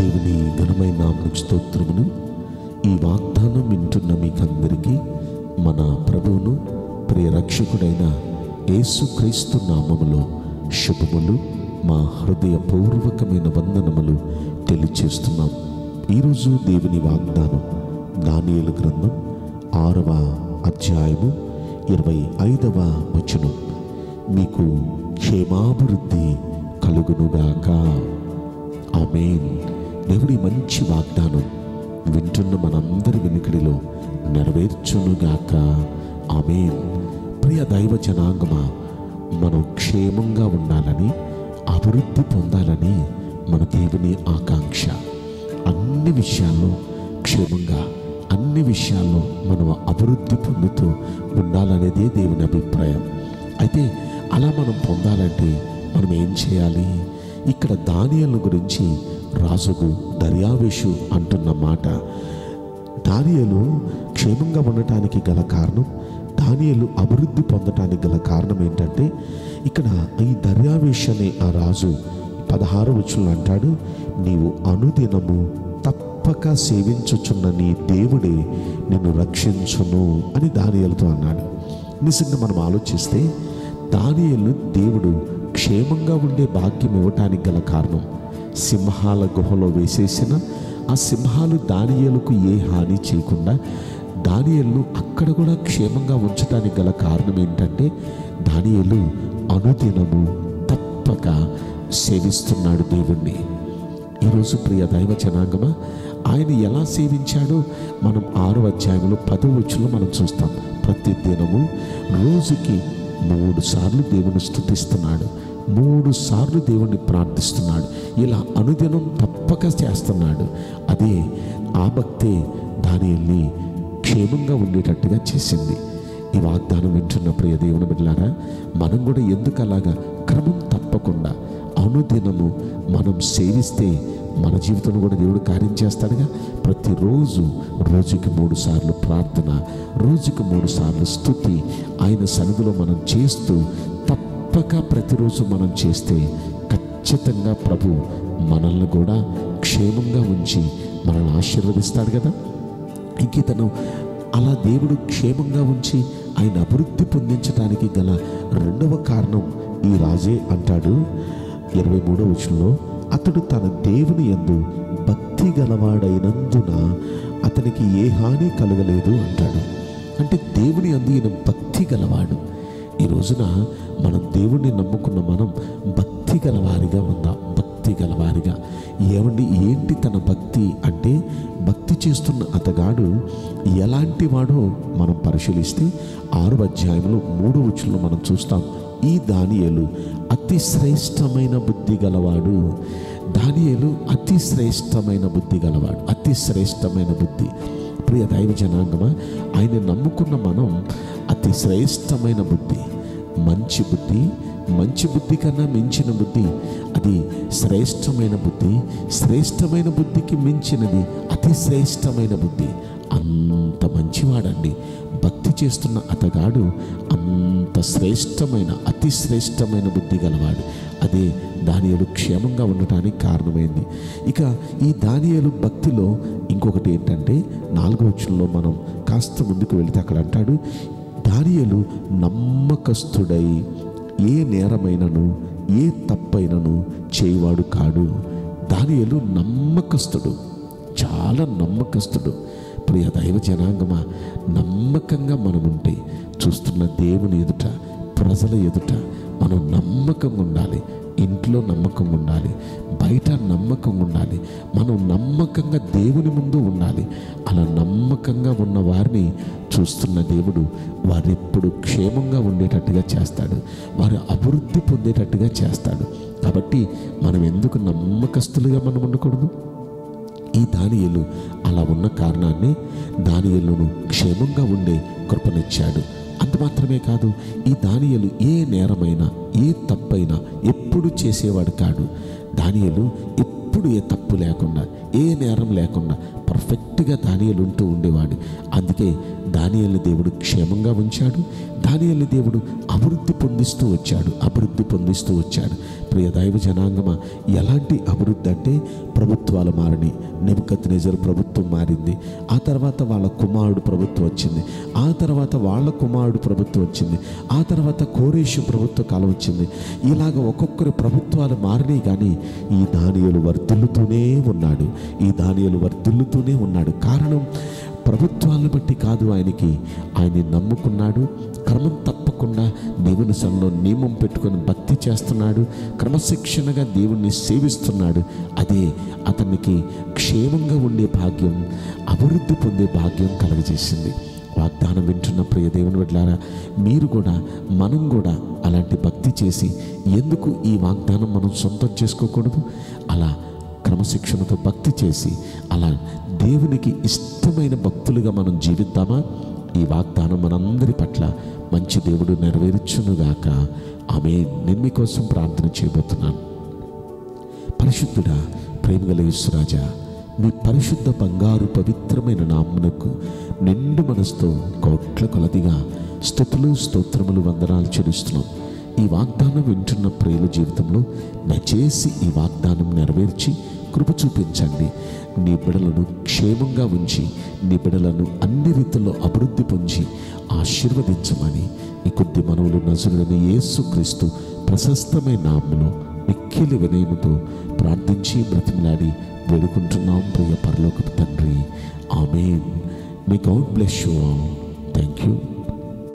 దేవుని ఘనమైన నామకు స్తోత్రమును ఈ వాగ్దానం వింటున్న మీకందరికీ మన ప్రభువును ప్రియ రక్షకుడైన యేసుక్రీస్తు నామములో శుభములు మా హృదయపూర్వకమైన వందనములు తెలియచేస్తున్నాం ఈరోజు దేవుని వాగ్దానం దానియేలు గ్రంథం ఆరవ అధ్యాయము ఇరవై ఐదవ వచనం మీకు క్షేమాభివృద్ధి కలుగునుగాక ఆమేన్ దేవుడి మంచి వాగ్దానం వింటున్న మనందరి వెనుకడిలో నెరవేర్చునుగాక ఆమేన్ ప్రియ దైవ జనాంగమా మనం క్షేమంగా ఉండాలని అభివృద్ధి పొందాలని మన దేవుని ఆకాంక్ష అన్ని విషయాల్లో క్షేమంగా అన్ని విషయాల్లో మనం అభివృద్ధి పొందుతూ ఉండాలనేదే దేవుని అభిప్రాయం అయితే అలా మనం పొందాలంటే మనం ఏం చేయాలి ఇక్కడ దానియలను గురించి రాజుకు దర్యావేషు అంటున్న మాట దానియలు క్షేమంగా ఉండటానికి గల కారణం దానియలు అభివృద్ధి పొందటానికి గల కారణం ఏంటంటే ఇక్కడ ఈ దర్యావేష్ అనే ఆ రాజు పదహారు వచ్చులు అంటాడు నీవు అనుదినము తప్పక సేవించుచున్న నీ దేవుడే నిన్ను రక్షించును అని దానియలతో అన్నాడు నిజంగా మనం ఆలోచిస్తే దానియలు దేవుడు క్షేమంగా ఉండే భాగ్యం ఇవ్వటానికి గల కారణం సింహాల గుహలో వేసేసిన ఆ సింహాలు దానియేలుకు ఏ హాని చేయకుండా దానియేలు అక్కడ కూడా క్షేమంగా ఉంచడానికి గల కారణం ఏంటంటే దానియేలు అనుదినము తప్పక సేవిస్తున్నాడు దేవుణ్ణి ఈరోజు ప్రియ దైవ జనాంగమా ఆయన ఎలా సేవించాడో మనం ఆరో అధ్యాయంలో పదో వచ్చులో మనం చూస్తాం ప్రతి దినము రోజుకి మూడు సార్లు దేవుని స్థుతిస్తున్నాడు మూడు సార్లు దేవుణ్ణి ప్రార్థిస్తున్నాడు ఇలా అనుదినం తప్పక చేస్తున్నాడు అదే ఆ భక్తే దానిని క్షేమంగా ఉండేటట్టుగా చేసింది ఈ వాగ్దానం వింటున్న ప్రియ దేవుని బిడ్డలారా మనం కూడా ఎందుకు అలాగా క్రమం తప్పకుండా అనుదినము మనం సేవిస్తే మన జీవితంలో కూడా దేవుడు కార్యం చేస్తాడుగా ప్రతిరోజు రోజుకి మూడు సార్లు ప్రార్థన రోజుకి మూడు సార్లు స్థుతి ఆయన సన్నిధిలో మనం చేస్తూ తప్పక ప్రతిరోజు మనం చేస్తే ఖచ్చితంగా ప్రభు మనల్ని కూడా క్షేమంగా ఉంచి మనల్ని ఆశీర్వదిస్తాడు కదా ఇంక ఇతను అలా దేవుడు క్షేమంగా ఉంచి ఆయన అభివృద్ధి పొందించడానికి గల రెండవ కారణం ఈ రాజే అంటాడు ఇరవై మూడవ వచనంలో అతడు తన దేవుని యందు భక్తి గలవాడైనందున అతనికి ఏ హాని కలగలేదు అంటాడు అంటే దేవుని అందు ఈయన భక్తి గలవాడు ఈ రోజున మనం దేవుణ్ణి నమ్ముకున్న మనం భక్తి గలవారిగా ఉందాం భక్తి గలవారిగా ఏమండి ఏంటి తన భక్తి అంటే భక్తి చేస్తున్న అతగాడు ఎలాంటి వాడో మనం పరిశీలిస్తే ఆరు అధ్యాయంలో మూడు వచ్చుల్లో మనం చూస్తాం ఈ దానియేలు అతి శ్రేష్టమైన బుద్ధి గలవాడు దానియేలు అతి శ్రేష్టమైన బుద్ధి గలవాడు అతి శ్రేష్టమైన బుద్ధి ప్రియ దైవ జనాంగమా ఆయన నమ్ముకున్న మనం అతి శ్రేష్టమైన బుద్ధి మంచి బుద్ధి మంచి బుద్ధి కన్నా మించిన బుద్ధి అది శ్రేష్టమైన బుద్ధి శ్రేష్టమైన బుద్ధికి మించినది అతి శ్రేష్టమైన బుద్ధి అంత మంచివాడండి భక్తి చేస్తున్న అతగాడు అంత శ్రేష్టమైన అతి శ్రేష్టమైన బుద్ధి గలవాడు అదే దానియలు క్షేమంగా ఉండటానికి కారణమైంది ఇక ఈ దానియలు భక్తిలో ఇంకొకటి ఏంటంటే నాలుగో వచ్చంలో మనం కాస్త ముందుకు వెళితే అక్కడ అంటాడు దానియలు నమ్మకస్తుడై ఏ నేరమైనను ఏ తప్పైనను చేయవాడు కాడు దానియలు నమ్మకస్తుడు చాలా నమ్మకస్తుడు ప్రియ దైవ జనాంగమా నమ్మకంగా మనముంటే చూస్తున్న దేవుని ఎదుట ప్రజల ఎదుట మనం నమ్మకంగా ఉండాలి ఇంట్లో నమ్మకం ఉండాలి బయట నమ్మకం ఉండాలి మనం నమ్మకంగా దేవుని ముందు ఉండాలి అలా నమ్మకంగా ఉన్న వారిని చూస్తున్న దేవుడు వారు ఎప్పుడు క్షేమంగా ఉండేటట్టుగా చేస్తాడు వారు అభివృద్ధి పొందేటట్టుగా చేస్తాడు కాబట్టి మనం ఎందుకు నమ్మకస్తులుగా మనం ఉండకూడదు ఈ దానియేలు అలా ఉన్న కారణాన్ని దానియేలును క్షేమంగా ఉండే కృపనిచ్చాడు అంత మాత్రమే కాదు ఈ దానియేలు ఏ నేరమైనా ఏ తప్పైనా ఎప్పుడు చేసేవాడు కాడు దానియేలు ఎప్పుడు ఏ తప్పు లేకుండా ఏ నేరం లేకుండా పర్ఫెక్ట్గా దానియేలు ఉంటూ ఉండేవాడు అందుకే దానియేలు దేవుడు క్షేమంగా ఉంచాడు దానియేలు దేవుడు అభివృద్ధి పొందిస్తూ వచ్చాడు అభివృద్ధి పొందిస్తూ వచ్చాడు ప్రియ దైవ జనాంగమ ఎలాంటి అభివృద్ధి అంటే ప్రభుత్వాలు మారినాయి నెబద్ నిజర్ ప్రభుత్వం మారింది ఆ తర్వాత వాళ్ళ కుమారుడు ప్రభుత్వం వచ్చింది ఆ తర్వాత వాళ్ళ కుమారుడు ప్రభుత్వం వచ్చింది ఆ తర్వాత కోరేషు ప్రభుత్వ కాలం వచ్చింది ఇలాగ ఒక్కొక్కరి ప్రభుత్వాలు మారినాయి కానీ ఈ దానియులు వర్ధిల్లుతూనే ఉన్నాడు ఈ దానియులు వర్ధిల్లుతూనే ఉన్నాడు కారణం ప్రభుత్వాలను బట్టి కాదు ఆయనకి ఆయన్ని నమ్ముకున్నాడు క్రమం తప్పకుండా దేవుని సన్నిలో నియమం పెట్టుకొని భక్తి చేస్తున్నాడు క్రమశిక్షణగా దేవుణ్ణి సేవిస్తున్నాడు అదే అతనికి క్షేమంగా ఉండే భాగ్యం అభివృద్ధి పొందే భాగ్యం కలగజేసింది వాగ్దానం వింటున్న ప్రియ దేవుని బిడ్డలారా మీరు కూడా మనం కూడా అలాంటి భక్తి చేసి ఎందుకు ఈ వాగ్దానం మనం సొంతం చేసుకోకూడదు అలా క్రమశిక్షణతో భక్తి చేసి అలా దేవునికి ఇష్టమైన భక్తులుగా మనం జీవిద్దామా ఈ వాగ్దానం మనందరి పట్ల మంచి దేవుడు నెరవేర్చునుగాక ఆమె నేను మీకోసం ప్రార్థన చేయబోతున్నాను పరిశుద్ధుడా ప్రేమగల యేసురాజా మీ పరిశుద్ధ బంగారు పవిత్రమైన నామునకు నిండు మనసుతో కోట్ల కొలదిగా స్థుతులు స్తోత్రములు వందనాలు చెల్లిస్తున్నాం ఈ వాగ్దానం వింటున్న ప్రియుల జీవితంలో దయచేసి ఈ వాగ్దానం నెరవేర్చి కృప చూపించండి నీ బిడలను క్షేమంగా ఉంచి నీ బిడలను అన్ని రీతుల్లో అభివృద్ధి పొంది ఆశీర్వదించమని ఈ కొద్ది మనవులు నజరుడని యేసుక్రీస్తు ప్రశస్తమైన నామములో మిక్కిలి వినయముతో ప్రార్థించి బ్రతిమలాడి వేడుకుంటున్నాం ప్రియ పరలోకపు తండ్రి amen may God bless you all thank you